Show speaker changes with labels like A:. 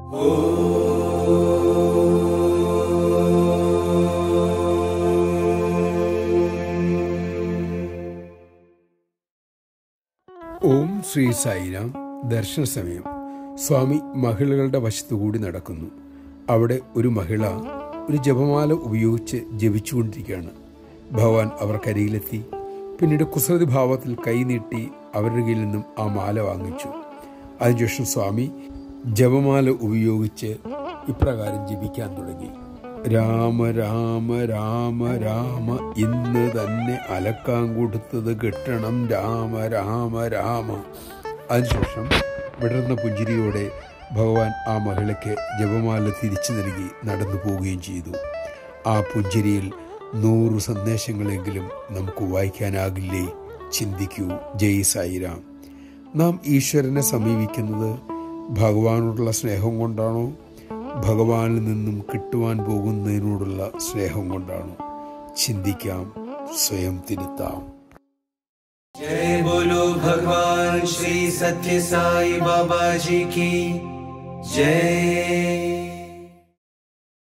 A: ഓം ശ്രീ സായിരാം ദർശന സമയം സ്വാമി മഹിളകളുടെ വശത്തുകൂടി നടക്കുന്നു അവിടെ ഒരു മഹിള ഒരു ജപമാല ഉപയോഗിച്ച് ജപിച്ചുകൊണ്ടിരിക്കുകയാണ് ഭഗവാൻ അവർക്കരികിലെത്തി പിന്നീട് കുസൃതി ഭാവത്തിൽ കൈനീട്ടി അവരുടെ കയ്യിൽ നിന്നും ആ മാല വാങ്ങിച്ചു അതിനുശേഷം സ്വാമി ജപമാല ഉപയോഗിച്ച് ഇപ്രകാരം ജപിക്കാൻ തുടങ്ങി രാമ രാമ രാമ രാമ ഇന്ന് തന്നെ അലക്കാൻ കൊടുത്തത് കിട്ടണം രാമ രാമ രാമ അതിനുശേഷം വിടർന്ന പുഞ്ചിരിയോടെ ഭഗവാൻ ആ മഹിളയ്ക്ക് ജപമാല തിരിച്ചു നൽകി നടന്നു പോവുകയും ചെയ്തു ആ പുഞ്ചിരിയിൽ നൂറ് സന്ദേശങ്ങളെങ്കിലും നമുക്ക് വായിക്കാനാകില്ലേ ചിന്തിക്കൂ ജയ് സായിരാം നാം ഈശ്വരനെ സമീപിക്കുന്നത് ഭഗവാനോടുള്ള സ്നേഹം കൊണ്ടാണോ ഭഗവാനിൽ നിന്നും കിട്ടുവാൻ പോകുന്നതിനോടുള്ള സ്നേഹം കൊണ്ടാണോ ചിന്തിക്കാം സ്വയം തിരുത്താം
B: जय बोलो भगवान श्री सत्य साई बाबा जी की जय